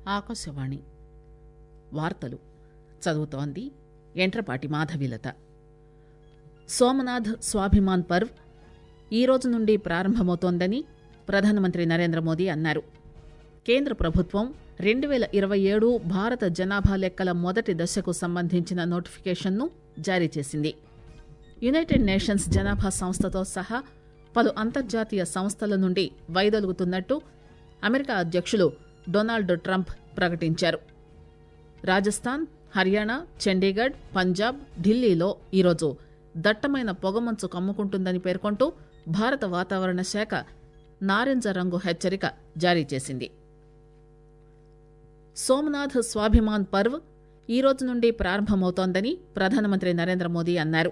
ఆకాశవాణి వార్తలు చదువుతోంది ఎంట్రపాటి మాధవీలత సోమనాథ్ స్వాభిమాన్ పర్వ్ ఈ రోజు నుండి ప్రారంభమవుతోందని ప్రధానమంత్రి నరేంద్ర మోదీ అన్నారు కేంద్ర ప్రభుత్వం రెండు పేల ఇరవై ఏడు భారత జనాభా లెక్కల మొదటి దశకు సంబంధించిన నోటిఫికేషన్ను జారీ చేసింది యునైటెడ్ నేషన్స్ జనాభా సంస్థతో సహా పలు అంతర్జాతీయ సంస్థల నుండి వైదొలుగుతున్నట్టు అమెరికా అధ్యక్షులు డొనాల్డ్ ట్రంప్ ప్రకటించారు రాజస్థాన్ హర్యానా చండీగఢ్ పంజాబ్ ఢిల్లీలో ఈరోజు దట్టమైన పొగమంచు కమ్ముకుంటుందని పేర్కొంటూ భారత వాతావరణ శాఖ నారింజ రంగు హెచ్చరిక జారీ చేసింది సోమనాథ్ స్వాభిమాన్ పర్వ్ ఈ రోజు నుండి ప్రారంభమవుతోందని ప్రధానమంత్రి నరేంద్ర మోదీ అన్నారు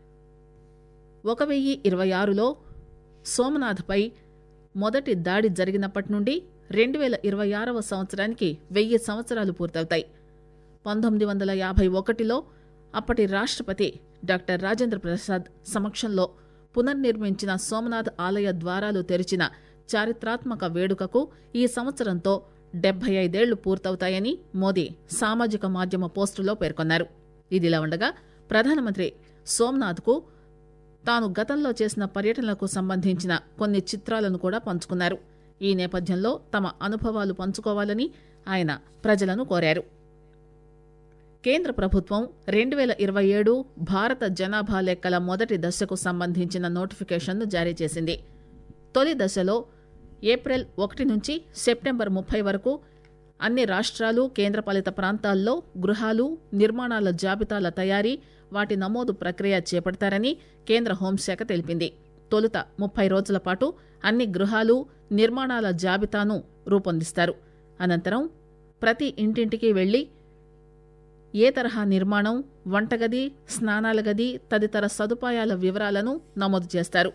ఒక వెయ్యి ఇరవై ఆరులో సోమనాథ్పై మొదటి దాడి జరిగినప్పటి నుండి రెండు వేల ఇరవై ఆరవ సంవత్సరానికి వెయ్యి సంవత్సరాలు పూర్తవుతాయి పంతొమ్మిది వందల యాభై ఒకటిలో అప్పటి రాష్ట్రపతి డాక్టర్ రాజేంద్ర ప్రసాద్ సమక్షంలో పునర్నిర్మించిన సోమనాథ్ ఆలయ ద్వారాలు తెరిచిన చారిత్రాత్మక వేడుకకు ఈ సంవత్సరంతో డెబ్బై ఐదేళ్లు పూర్తవుతాయని మోదీ సామాజిక మాధ్యమ పోస్టులో పేర్కొన్నారు ఇదిలా ఉండగా ప్రధానమంత్రి సోమనాథ్కు తాను గతంలో చేసిన పర్యటనలకు సంబంధించిన కొన్ని చిత్రాలను కూడా పంచుకున్నారు ఈ నేపథ్యంలో తమ అనుభవాలు పంచుకోవాలని ఆయన ప్రజలను కోరారు కేంద్ర ప్రభుత్వం రెండు వేల ఇరవై ఏడు భారత జనాభా లెక్కల మొదటి దశకు సంబంధించిన నోటిఫికేషన్ను జారీ చేసింది తొలి దశలో ఏప్రిల్ ఒకటి నుంచి సెప్టెంబర్ ముప్పై వరకు అన్ని రాష్ట్రాలు కేంద్రపాలిత ప్రాంతాల్లో గృహాలు నిర్మాణాల జాబితాల తయారీ వాటి నమోదు ప్రక్రియ చేపడతారని కేంద్ర హోంశాఖ తెలిపింది తొలుత ముప్పై రోజుల పాటు అన్ని గృహాలు నిర్మాణాల జాబితాను రూపొందిస్తారు అనంతరం ప్రతి ఇంటింటికి వెళ్లి ఏ తరహా నిర్మాణం వంటగది స్నానాల గది తదితర సదుపాయాల వివరాలను నమోదు చేస్తారు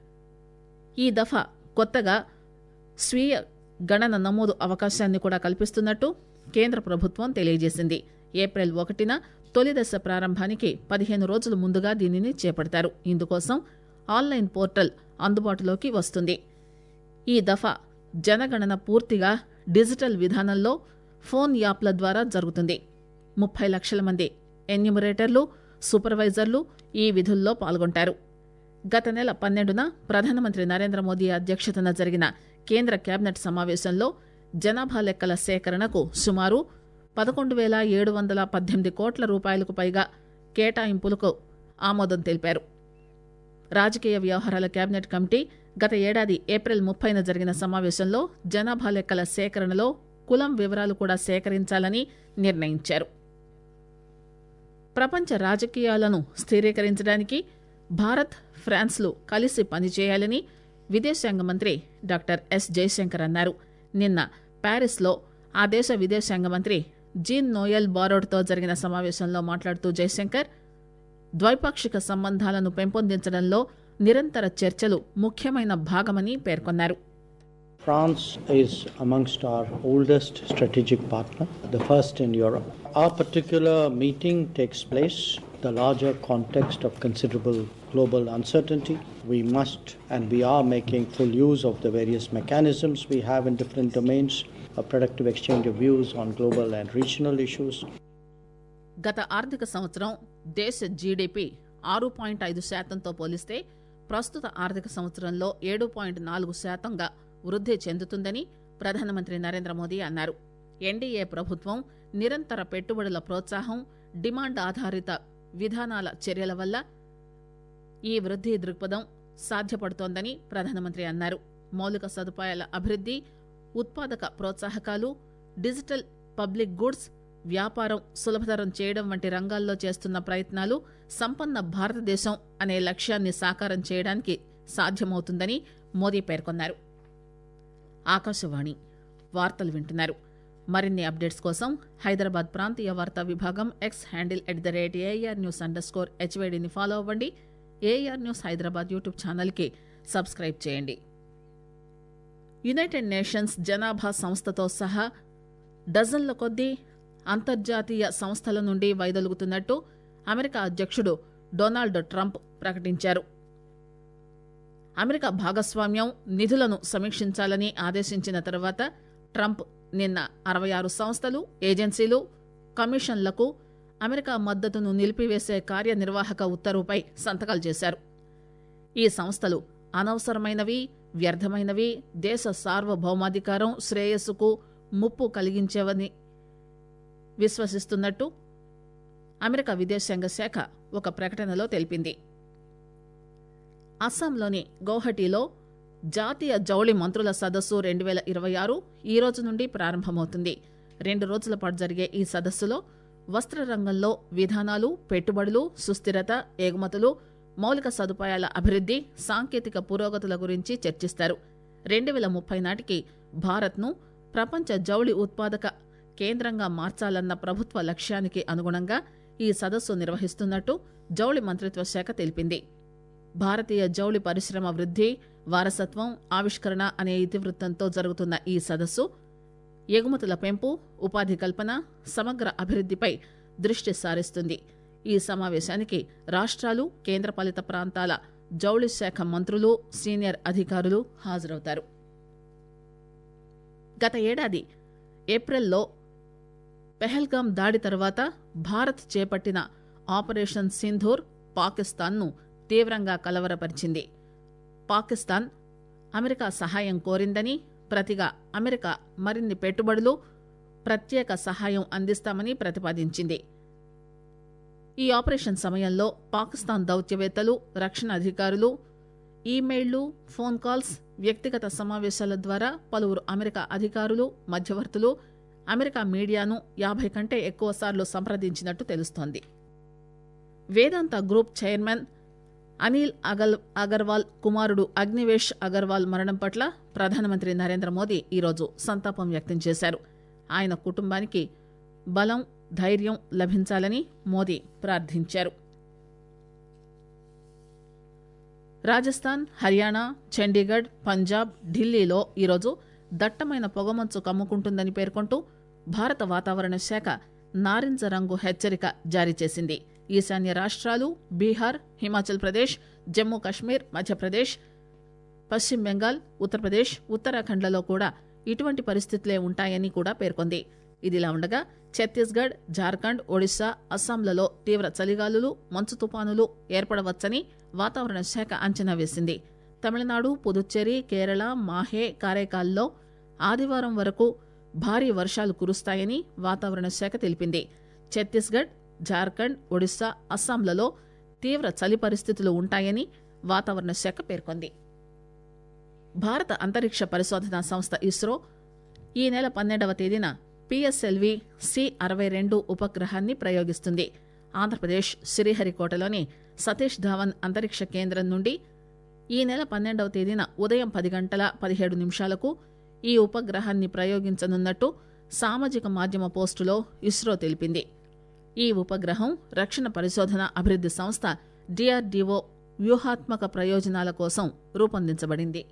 ఈ దఫా కొత్తగా స్వీయ గణన నమోదు అవకాశాన్ని కూడా కల్పిస్తున్నట్టు కేంద్ర ప్రభుత్వం తెలియజేసింది ఏప్రిల్ ఒకటిన తొలి దశ ప్రారంభానికి పదిహేను రోజుల ముందుగా దీనిని చేపడతారు ఇందుకోసం ఆన్లైన్ పోర్టల్ అందుబాటులోకి వస్తుంది ఈ దఫా జనగణన పూర్తిగా డిజిటల్ విధానంలో ఫోన్ యాప్ల ద్వారా జరుగుతుంది ముప్పై లక్షల మంది ఎన్యూమరేటర్లు సూపర్వైజర్లు ఈ విధుల్లో పాల్గొంటారు గత నెల పన్నెండున ప్రధానమంత్రి నరేంద్ర మోదీ అధ్యక్షతన జరిగిన కేంద్ర కేబినెట్ సమావేశంలో జనాభా లెక్కల సేకరణకు సుమారు పదకొండు వేల ఏడు వందల పద్దెనిమిది కోట్ల రూపాయలకు పైగా కేటాయింపులకు ఆమోదం తెలిపారు రాజకీయ వ్యవహారాల కేబినెట్ కమిటీ గత ఏడాది ఏప్రిల్ ముప్పైన జరిగిన సమావేశంలో జనాభా లెక్కల సేకరణలో కులం వివరాలు కూడా సేకరించాలని నిర్ణయించారు ప్రపంచ రాజకీయాలను స్థిరీకరించడానికి భారత్ ఫ్రాన్స్లు కలిసి పనిచేయాలని విదేశాంగ మంత్రి డాక్టర్ ఎస్ జయశంకర్ అన్నారు నిన్న ప్యారిస్లో ఆ దేశ విదేశాంగ మంత్రి జీన్ నోయల్ బారోడ్తో జరిగిన సమావేశంలో మాట్లాడుతూ జయశంకర్ ద్వైపాక్షిక సంబంధాలను పెంపొందించడంలో నిరంతర చర్చలు ముఖ్యమైన భాగమని పేర్కొన్నారు France is amongst our oldest strategic partner, the first in Europe. Our particular meeting takes place the larger context of considerable global uncertainty. We must and we are making full use of the various mechanisms we have in different domains, a productive exchange of views on global and regional issues. గత ఆర్థిక సంవత్సరం దేశ GDP ఆరు point ఐదు శాతంతో పోలిస్తే ప్రస్తుత ఆర్థిక సంవత్సరంలో ఏడు పాయింట్ నాలుగు శాతంగా వృద్ధి చెందుతుందని ప్రధానమంత్రి నరేంద్ర మోదీ అన్నారు ఎన్డీఏ ప్రభుత్వం నిరంతర పెట్టుబడుల ప్రోత్సాహం డిమాండ్ ఆధారిత విధానాల చర్యల వల్ల ఈ వృద్ధి దృక్పథం సాధ్యపడుతోందని ప్రధానమంత్రి అన్నారు మౌలిక సదుపాయాల అభివృద్ధి ఉత్పాదక ప్రోత్సాహకాలు డిజిటల్ పబ్లిక్ గుడ్స్ వ్యాపారం సులభతరం చేయడం వంటి రంగాల్లో చేస్తున్న ప్రయత్నాలు సంపన్న భారతదేశం అనే లక్ష్యాన్ని సాకారం చేయడానికి సాధ్యమవుతుందని మోదీ పేర్కొన్నారు ఆకాశవాణి వార్తలు వింటున్నారు మరిన్ని అప్డేట్స్ కోసం హైదరాబాద్ ప్రాంతీయ వార్తా విభాగం X handle at the rate AR news underscore హెచ్వైడిని ఫాలో అవ్వండి ఏఆర్ న్యూస్ హైదరాబాద్ యూట్యూబ్ ఛానల్కి సబ్స్క్రైబ్ చేయండి యునైటెడ్ నేషన్స్ జనాభా సంస్థతో సహా డజన్ల కొద్దీ అంతర్జాతీయ సంస్థల నుండి వైదొలుగుతున్నట్టు అమెరికా అధ్యక్షుడు డొనాల్డ్ ట్రంప్ ప్రకటించారు అమెరికా భాగస్వామ్యం నిధులను సమీక్షించాలని ఆదేశించిన తర్వాత ట్రంప్ నిన్న అరవై ఆరు సంస్థలు ఏజెన్సీలు కమిషన్లకు అమెరికా మద్దతును నిలిపివేసే కార్యనిర్వాహక ఉత్తర్వుపై సంతకాలు చేశారు ఈ సంస్థలు అనవసరమైనవి వ్యర్థమైనవి దేశ సార్వభౌమాధికారం శ్రేయస్సుకు ముప్పు కలిగించేవని విశ్వసిస్తున్నట్టు అమెరికా విదేశాంగ శాఖ ఒక ప్రకటనలో తెలిపింది అస్సాంలోని గౌహటిలో జాతీయ జౌళి మంత్రుల సదస్సు రెండు వేల ఇరవై ఆరు ఈ రోజు నుండి ప్రారంభమవుతుంది రెండు రోజుల పాటు జరిగే ఈ సదస్సులో వస్త్ర రంగంలో విధానాలు పెట్టుబడులు సుస్థిరత ఎగుమతులు మౌలిక సదుపాయాల అభివృద్ది సాంకేతిక పురోగతుల గురించి చర్చిస్తారు రెండు వేల ముప్పై నాటికి భారత్ను ప్రపంచ జౌళి ఉత్పాదక కేంద్రంగా మార్చాలన్న ప్రభుత్వ లక్ష్యానికి అనుగుణంగా ఈ సదస్సు నిర్వహిస్తున్నట్టు జౌళి మంత్రిత్వ శాఖ తెలిపింది భారతీయ జౌళి పరిశ్రమ వృద్ధి వారసత్వం ఆవిష్కరణ అనే ఇతివృత్తంతో జరుగుతున్న ఈ సదస్సు ఎగుమతుల పెంపు ఉపాధి కల్పన సమగ్ర అభివృద్దిపై దృష్టి సారిస్తుంది ఈ సమావేశానికి రాష్ట్రాలు కేంద్రపాలిత ప్రాంతాల జౌళి శాఖ మంత్రులు సీనియర్ అధికారులు హాజరవుతారు గత ఏడాది ఏప్రిల్లో పెహల్గాం దాడి తర్వాత భారత్ చేపట్టిన ఆపరేషన్ సింధూర్ పాకిస్తాన్ను తీవ్రంగా కలవరపరిచింది పాకిస్తాన్ అమెరికా సహాయం కోరిందని ప్రతిగా అమెరికా మరిన్ని పెట్టుబడులు ప్రత్యేక సహాయం అందిస్తామని ప్రతిపాదించింది ఈ ఆపరేషన్ సమయంలో పాకిస్తాన్ దౌత్యవేత్తలు రక్షణ అధికారులు ఈమెయిళ్లు ఫోన్ కాల్స్ వ్యక్తిగత సమావేశాల ద్వారా పలువురు అమెరికా అధికారులు మధ్యవర్తులు అమెరికా మీడియాను యాభై కంటే ఎక్కువసార్లు సంప్రదించినట్టు తెలుస్తోంది వేదాంత గ్రూప్ చైర్మన్ అనిల్ అగల్ అగర్వాల్ కుమారుడు అగ్నివేష్ అగర్వాల్ మరణం పట్ల ప్రధానమంత్రి నరేంద్ర మోదీ ఈరోజు సంతాపం వ్యక్తం చేశారు ఆయన కుటుంబానికి బలం ధైర్యం లభించాలని మోదీ ప్రార్థించారు రాజస్థాన్ హర్యానా చండీగఢ్ పంజాబ్ ఢిల్లీలో ఈరోజు దట్టమైన పొగమంచు కమ్ముకుంటుందని పేర్కొంటూ భారత వాతావరణ శాఖ నారింజ రంగు హెచ్చరిక జారీ చేసింది ఈశాన్య రాష్ట్రాలు బీహార్ హిమాచల్ ప్రదేశ్ జమ్మూ కశ్మీర్ మధ్యప్రదేశ్ పశ్చిమ బెంగాల్ ఉత్తరప్రదేశ్ ఉత్తరాఖండ్లలో కూడా ఇటువంటి పరిస్థితులే ఉంటాయని కూడా పేర్కొంది ఇదిలా ఉండగా ఛత్తీస్గఢ్ జార్ఖండ్ ఒడిశా అస్సాంలలో తీవ్ర చలిగాలులు మంచు తుపానులు ఏర్పడవచ్చని వాతావరణ శాఖ అంచనా వేసింది తమిళనాడు పుదుచ్చేరి కేరళ మాహే కారైకాల్లో ఆదివారం వరకు భారీ వర్షాలు కురుస్తాయని వాతావరణ శాఖ తెలిపింది ఛత్తీస్గఢ్ జార్ఖండ్ ఒడిశా అస్సాంలలో తీవ్ర చలి పరిస్థితులు ఉంటాయని వాతావరణ శాఖ పేర్కొంది భారత అంతరిక్ష పరిశోధనా సంస్థ ఇస్రో ఈ నెల పన్నెండవ తేదీన పిఎస్ఎల్వి సి అరవై రెండు ఉపగ్రహాన్ని ప్రయోగిస్తుంది ఆంధ్రప్రదేశ్ శ్రీహరికోటలోని సతీష్ ధావన్ అంతరిక్ష కేంద్రం నుండి ఈ నెల పన్నెండవ తేదీన ఉదయం పది గంటల పదిహేడు నిమిషాలకు ఈ ఉపగ్రహాన్ని ప్రయోగించనున్నట్టు సామాజిక మాధ్యమ పోస్టులో ఇస్రో తెలిపింది ఈ ఉపగ్రహం రక్షణ పరిశోధన అభివృద్ది సంస్థ డిఆర్డీఓ వ్యూహాత్మక ప్రయోజనాల కోసం రూపొందించబడింది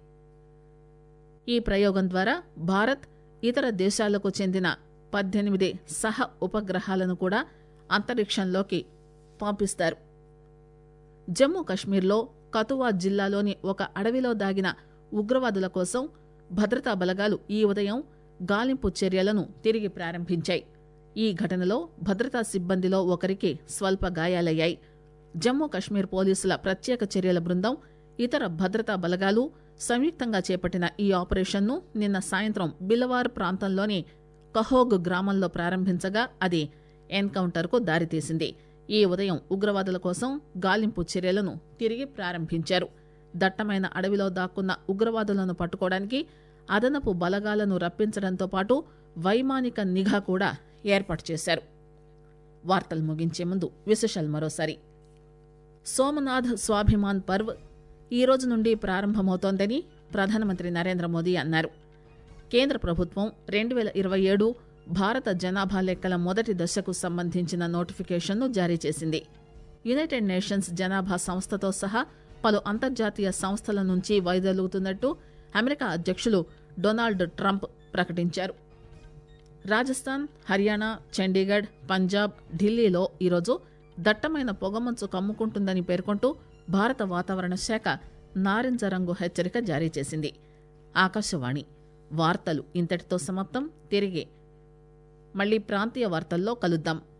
ఈ ప్రయోగం ద్వారా భారత్ ఇతర దేశాలకు చెందిన పద్దెనిమిది సహ ఉపగ్రహాలను కూడా అంతరిక్షంలోకి పంపిస్తారు జమ్మూ కశ్మీర్లో కతువా జిల్లాలోని ఒక అడవిలో దాగిన ఉగ్రవాదుల కోసం భద్రతా బలగాలు ఈ ఉదయం గాలింపు చర్యలను తిరిగి ప్రారంభించాయి ఈ ఘటనలో భద్రతా సిబ్బందిలో ఒకరికి స్వల్ప గాయాలయ్యాయి జమ్మూ కశ్మీర్ పోలీసుల ప్రత్యేక చర్యల బృందం ఇతర భద్రతా బలగాలు సంయుక్తంగా చేపట్టిన ఈ ఆపరేషన్ను నిన్న సాయంత్రం బిలవార్ ప్రాంతంలోని కహోగ్ గ్రామంలో ప్రారంభించగా అది ఎన్కౌంటర్కు దారితీసింది ఈ ఉదయం ఉగ్రవాదుల కోసం గాలింపు చర్యలను తిరిగి ప్రారంభించారు దట్టమైన అడవిలో దాక్కున్న ఉగ్రవాదులను పట్టుకోవడానికి అదనపు బలగాలను రప్పించడంతో పాటు వైమానిక నిఘా కూడా ఏర్పాటు చేశారు వార్తలు ముగించే ముందు విశేషాలు మరోసారి సోమనాథ్ స్వాభిమాన్ పర్వ్ ఈ రోజు నుండి ప్రారంభమవుతోందని ప్రధానమంత్రి నరేంద్ర మోదీ అన్నారు కేంద్ర ప్రభుత్వం రెండు వేల ఇరవై ఏడు భారత జనాభా లెక్కల మొదటి దశకు సంబంధించిన నోటిఫికేషన్ను జారీ చేసింది యునైటెడ్ నేషన్స్ జనాభా సంస్థతో సహా పలు అంతర్జాతీయ సంస్థల నుంచి వైదొలుగుతున్నట్టు అమెరికా అధ్యక్షులు డొనాల్డ్ ట్రంప్ ప్రకటించారు రాజస్థాన్ హర్యానా చండీగఢ్ పంజాబ్ ఢిల్లీలో ఈరోజు దట్టమైన పొగమంచు కమ్ముకుంటుందని పేర్కొంటూ భారత వాతావరణ శాఖ నారింజ రంగు హెచ్చరిక జారీ చేసింది ఆకాశవాణి వార్తలు ఇంతటితో సమాప్తం తిరిగి మళ్ళీ ప్రాంతీయ వార్తల్లో కలుద్దాం